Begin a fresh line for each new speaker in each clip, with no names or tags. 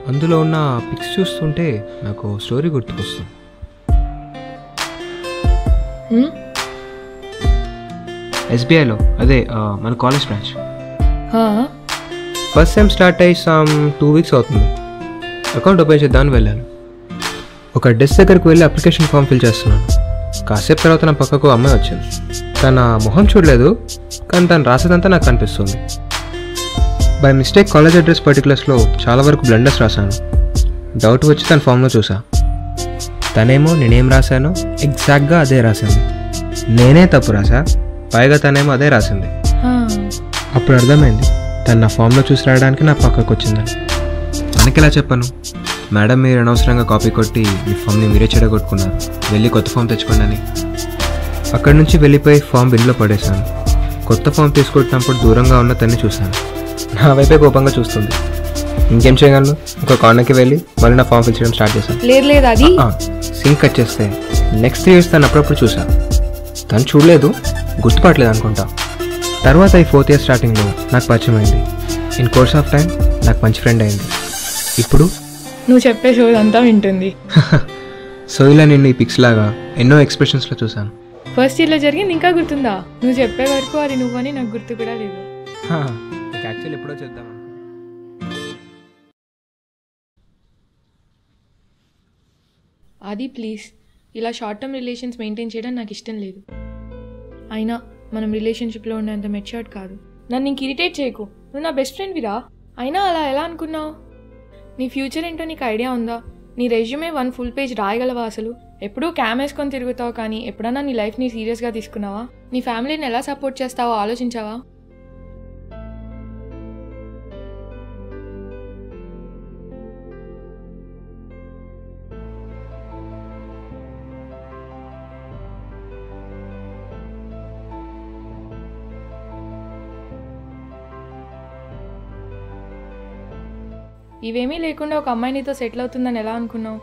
అందులో ఉన్న పిక్స్ చూస్తుంటే నాకు స్టోరీ గుర్తుకొస్తుంది
హ్మ్?
ఎస్బీఐలో అదే ఆ, మన కాలేజ్ బ్రాంచ్
హా,
ఫస్ట్ టైం స్టార్ట్ అయ్యి సమ్ టూ వీక్స్ అవుతుంది అకౌంట్ ఓపెన్ చేద్దామని వెళ్ళాను ఒక డెస్క్ దగ్గరికి వెళ్ళి అప్లికేషన్ ఫామ్ ఫిల్ చేస్తున్నాను కాసేపు తర్వాత నా పక్కకు అమ్మాయి వచ్చింది తన మొహం చూడలేదు కానీ తను రాసేదంతా నాకు కనిపిస్తుంది బై మిస్టేక్ కాలేజ్ అడ్రస్ పర్టికులర్స్లో చాలా వరకు బ్లండర్స్ రాశాను డౌట్ వచ్చి తన ఫామ్లో చూసా తనేమో నేనేం రాశానో ఎగ్జాక్ట్గా అదే రాసింది నేనే తప్పు రాసా పైగా తనేమో అదే రాసింది
హా.
అప్పుడు అర్థమైంది తను నా ఫామ్లో చూసి రాయడానికి నా పక్కకు వచ్చిందని మనకి ఎలా చెప్పను మేడం మీరు అనవసరంగా కాపీ కొట్టి మీ ఫామ్ని మీరే చెడగొట్టుకున్నారు వెళ్ళి కొత్త ఫామ్ తెచ్చుకోండి అని అక్కడి నుంచి వెళ్ళిపోయి ఫామ్ బిన్లో పడేశాను కొత్త ఫామ్ తీసుకుంటున్నప్పుడు దూరంగా ఉన్న తన్ని చూశాను నా వైపే కోపంగా చూస్తుంది ఇంకేం చేయగలను ఇంకో కార్నర్కి వెళ్ళి మళ్ళీ నా ఫామ్ ఫిల్ చేయడం స్టార్ట్ చేశాను
లేదు లేదు అది
సింక్ కట్ చేస్తే నెక్స్ట్ త్రీ ఇయర్స్ తను అప్పుడప్పుడు చూసా తను చూడలేదు గుర్తుపట్టలేదు అనుకుంటా తర్వాత ఈ ఫోర్త్ ఇయర్ స్టార్టింగ్లో నాకు పరిచయం అయింది ఇన్ కోర్స్ ఆఫ్ టైం నాకు మంచి ఫ్రెండ్ అయింది ఇప్పుడు
నువ్వు చెప్పే షో అంతా వింటుంది
సో ఇలా నిన్ను ఈ పిక్స్ లాగా ఎన్నో ఎక్స్ప్రెషన్స్లో చూశాను
ఫస్ట్ ఇయర్లో జరిగింది ఇంకా గుర్తుందా నువ్వు చెప్పే వరకు అది నువ్వని నాకు గుర్తు కూడా లేదు
యాక్చువల్ ఎప్పుడో చేద్దామా
అది ప్లీజ్ ఇలా షార్ట్ టర్మ్ రిలేషన్స్ మెయింటైన్ చేయడం నాకు ఇష్టం లేదు అయినా మనం రిలేషన్షిప్లో ఉండేంత మెచ్యూర్డ్ కాదు నన్ను ఇంక ఇరిటేట్ చేయకు నువ్వు నా బెస్ట్ ఫ్రెండ్విరా అయినా అలా ఎలా అనుకున్నావు నీ ఫ్యూచర్ ఏంటో నీకు ఐడియా ఉందా నీ రెజ్యూమే వన్ ఫుల్ పేజ్ రాయగలవా అసలు ఎప్పుడూ క్యామ్ వేసుకొని తిరుగుతావు కానీ ఎప్పుడన్నా నీ లైఫ్ని సీరియస్గా తీసుకున్నావా నీ ఫ్యామిలీని ఎలా సపోర్ట్ చేస్తావో ఆలోచించావా ఇవేమీ లేకుండా ఒక అమ్మాయి నీతో సెటిల్ అవుతుందని ఎలా అనుకున్నావు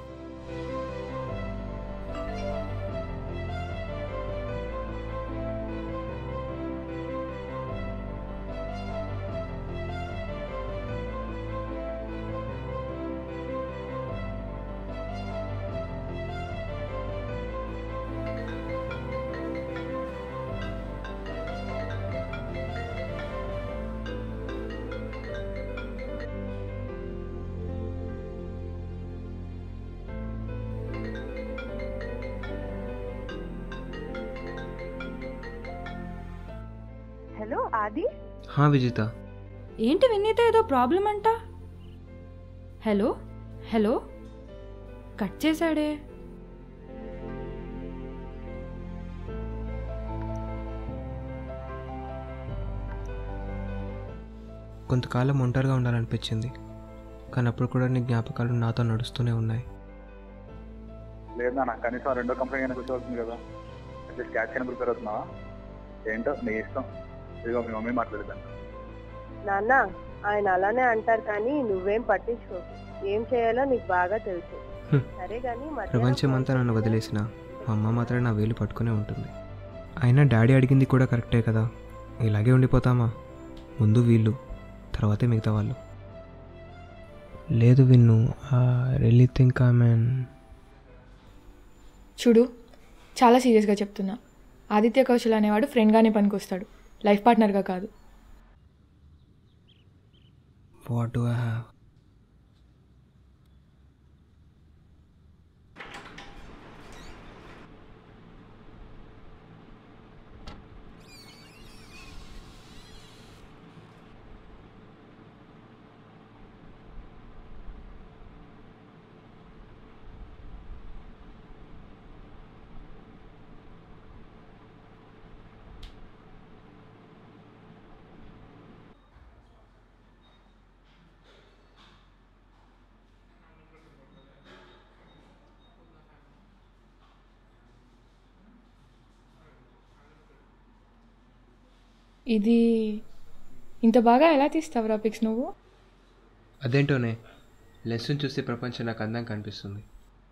హలో ఆది
హా విజిత
ఏంటి విన్నీతో ఏదో ప్రాబ్లం అంట హలో హలో కట్ చేశాడే
కొంతకాలం ఒంటరిగా ఉండాలనిపించింది కానీ అప్పుడు కూడా నీ జ్ఞాపకాలు నాతో నడుస్తూనే ఉన్నాయి
లేదు నాన్న కనీసం రెండో కంపెనీ అయినా కూర్చోవాల్సింది కదా అట్లీస్ట్ క్యాచ్ అయినా ప్రిపేర్ అవుతున్నావా ఏంటో నీ ఇష్టం ఇదిగో మీ మమ్మీ మాట్లాడేదాన్ని
నాన్న ఆయన అలానే అంటారు కానీ నువ్వేం పట్టించుకోకు ఏం చేయాలో నీకు బాగా తెలుసు
హ్మ్.
సరే కానీ
ప్రపంచం అంతా నన్ను వదిలేసిన మా అమ్మ మాత్రం నా వేలు పట్టుకునే ఉంటుంది అయినా డాడీ అడిగింది కూడా కరెక్టే కదా ఇలాగే ఉండిపోతామా ముందు వీళ్ళు తర్వాతే మిగతా వాళ్ళు లేదు Vinnu really think I mean
చూడు చాలా సీరియస్గా చెప్తున్నా ఆదిత్య కౌశల్ అనేవాడు ఫ్రెండ్గానే పనికొస్తాడు లైఫ్ పార్ట్నర్గా కాదు
వాట్ డు ఐ హ్యావ్
ఇది ఇంత బాగా ఎలా తీస్తావురా పిక్స్ నువ్వు
అదేంటోనే లెసన్ చూస్తే ప్రపంచం నాకు అందంగా కనిపిస్తుంది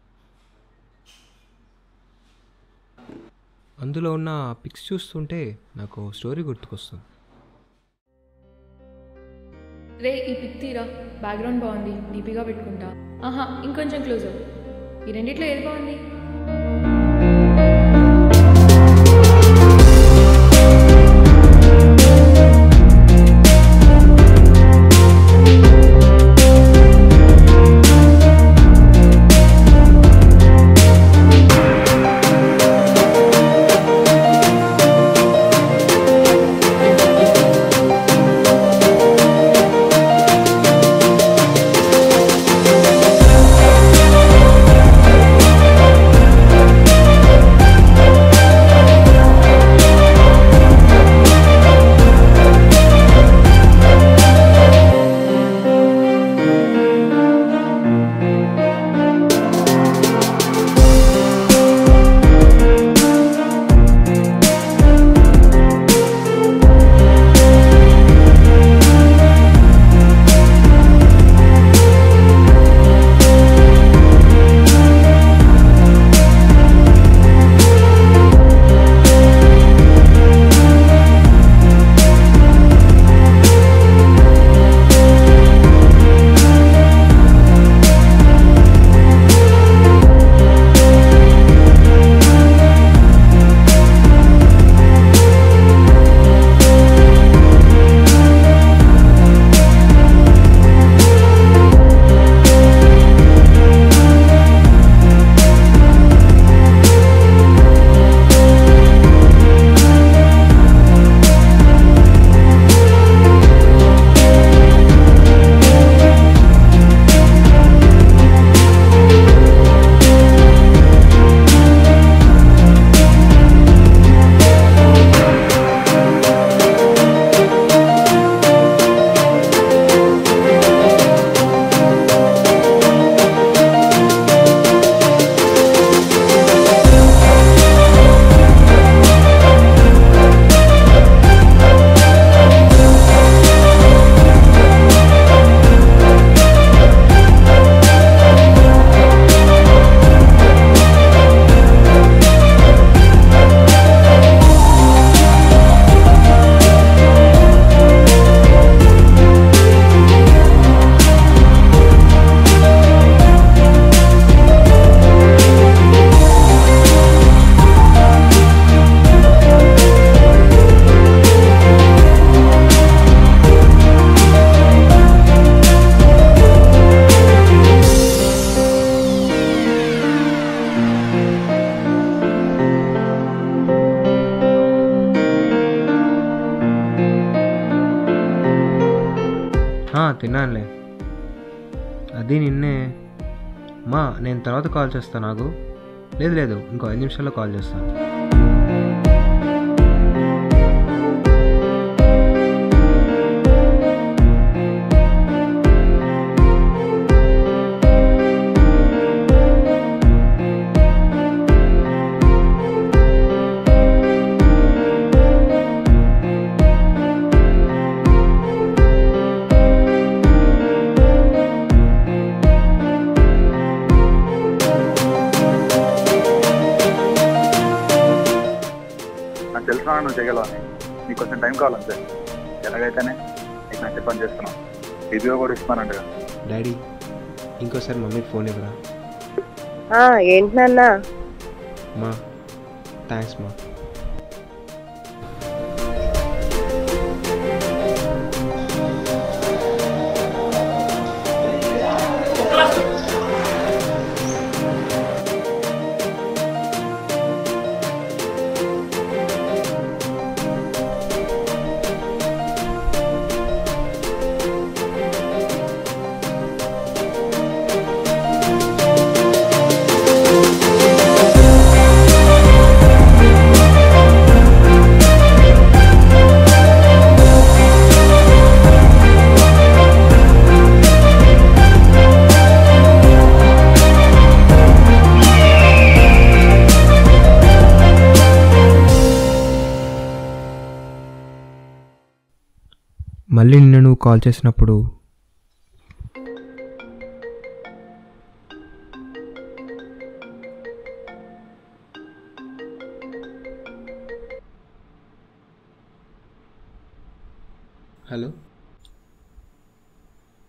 అందులో ఉన్న పిక్స్ చూస్తుంటే నాకు స్టోరీ గుర్తుకొస్తుంది
రే ఈ పిక్ తీరా బ్యాక్గ్రౌండ్ బాగుంది డీపీగా పెట్టుకుంటా ఆహా ఇంకొంచెం క్లోజ్ అవ్వు ఈ రెండిట్లో ఏది బాగుంది
ఆ, తిన్నానులే అది నిన్నే మా నేను తర్వాత కాల్ చేస్తాను నాకు లేదు లేదు ఇంకో ఐదు నిమిషాల్లో కాల్ చేస్తాను
నాకు తెలుసు నువ్వు చేయగలవని నీకు కొంచెం టైం కావాలంతే ఎలాగైతేనే నీకు నచ్చే పని చేస్తున్నావు రివ్యూ కూడా ఇస్తున్నానంట
డాడీ ఇంకోసారి మమ్మీకి ఫోన్ ఇవ్వరా
ఆ, ఏంటి నాన్న
మా థ్యాంక్స్ మా మళ్ళీ నిన్న నువ్వు కాల్ చేసినప్పుడు హలో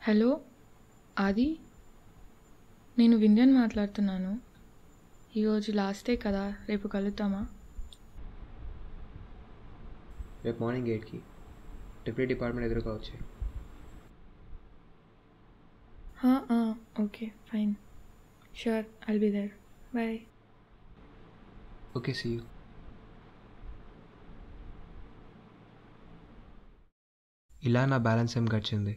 హలో ఆది నేను వింధ్యన్ మాట్లాడుతున్నాను ఈరోజు లాస్ట్ డే కదా రేపు కలుద్దామా
రేపు మార్నింగ్ ఎయిట్కి డిప్యూటీ డిపార్ట్మెంట్ ఎదురుగా వచ్చాయి
okay fine sure I'll be there bye
okay see you ఇలా నా బ్యాలెన్స్ ఏం గడిచింది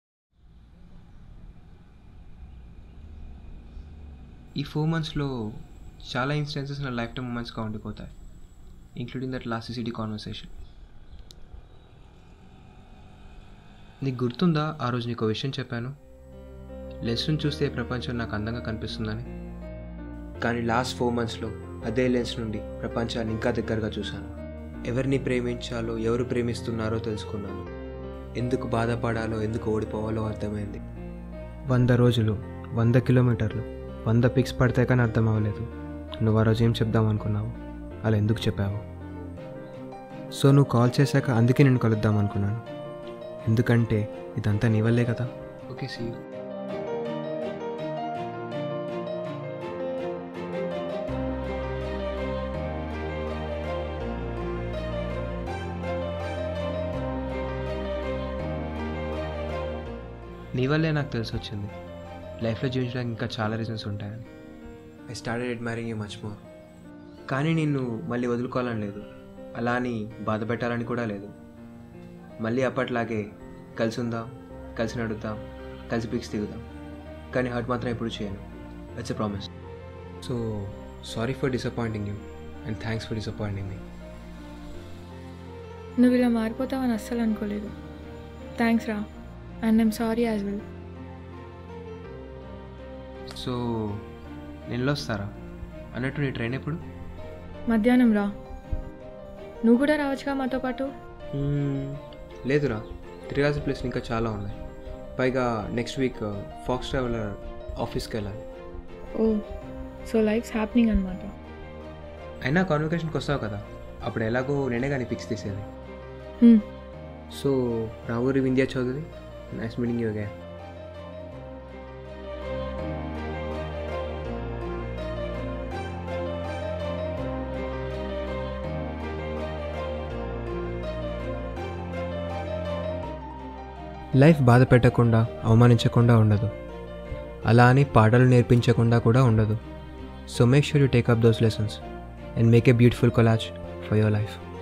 ఈ ఫోర్ మంత్స్లో చాలా ఇన్స్టెన్సెస్ నా లైఫ్ టైం మూమెంట్స్గా ఉండిపోతాయి including that last city conversation నీకు గుర్తుందా ఆ రోజు నీకు విషయం చెప్పాను లెన్స్ను చూస్తే ప్రపంచం నాకు అందంగా కనిపిస్తుందని కానీ లాస్ట్ ఫోర్ మంత్స్లో అదే లెన్స్ నుండి ప్రపంచాన్ని ఇంకా దగ్గరగా చూశాను ఎవరిని ప్రేమించాలో ఎవరు ప్రేమిస్తున్నారో తెలుసుకున్నాను ఎందుకు బాధపడాలో ఎందుకు ఓడిపోవాలో అర్థమైంది వంద రోజులు వంద కిలోమీటర్లు వంద పిక్స్ పడితే కానీ అర్థం అవ్వలేదు నువ్వు ఆ రోజు ఏం చెప్దాం అనుకున్నావు అలా ఎందుకు చెప్పావు సో నువ్వు కాల్ చేశాక అందుకే నేను కలుద్దాం అనుకున్నాను ఎందుకంటే ఇదంతా నీ వల్లే కదా ఓకే సీ నీ వల్లే నాకు తెలిసి వచ్చింది లైఫ్లో జీవించడానికి ఇంకా చాలా రీజన్స్ ఉంటాయని I started admiring you much more కానీ నిన్ను మళ్ళీ వదులుకోవాలని లేదు అలా అని బాధ పెట్టాలని కూడా లేదు మళ్ళీ అప్పట్లాగే కలిసి ఉందాం కలిసి నడుద్దాం కలిసి పిక్స్ దిగుదాం కానీ హర్ట్ మాత్రం ఎప్పుడు చేయను it's a promise so sorry for disappointing you and thanks for disappointing me
నువ్వు ఇలా మారిపోతావని అస్సలు అనుకోలేదు థ్యాంక్స్ రా and I'm sorry as well
so నేను వస్తారా అన్నట్టు నీ ట్రైన్ ఎప్పుడు
మధ్యాహ్నం రా నువ్వు కూడా రావచ్చుగా మాతో పాటు
మ్మ్, లేదురా తిరగాల్సిన ప్లేస్లు ఇంకా చాలా ఉన్నాయి పైగా నెక్స్ట్ వీక్ ఫాక్స్ ట్రావెలర్ ఆఫీస్కి వెళ్ళాలి
ఓ సో లైఫ్స్ హ్యాపెనింగ్ అనమాట
అయినా కాన్వకేషన్కి వస్తావు కదా అప్పుడు ఎలాగో నేనే కానీ పిక్స్ తీసేది so Ravuri Vindhya Chowdary nice meeting you again life బాధ పెట్టకుండా అవమానించకుండా ఉండదు అలా అని పాటలు నేర్పించకుండా కూడా ఉండదు so make sure you take up those lessons and make a beautiful collage for your life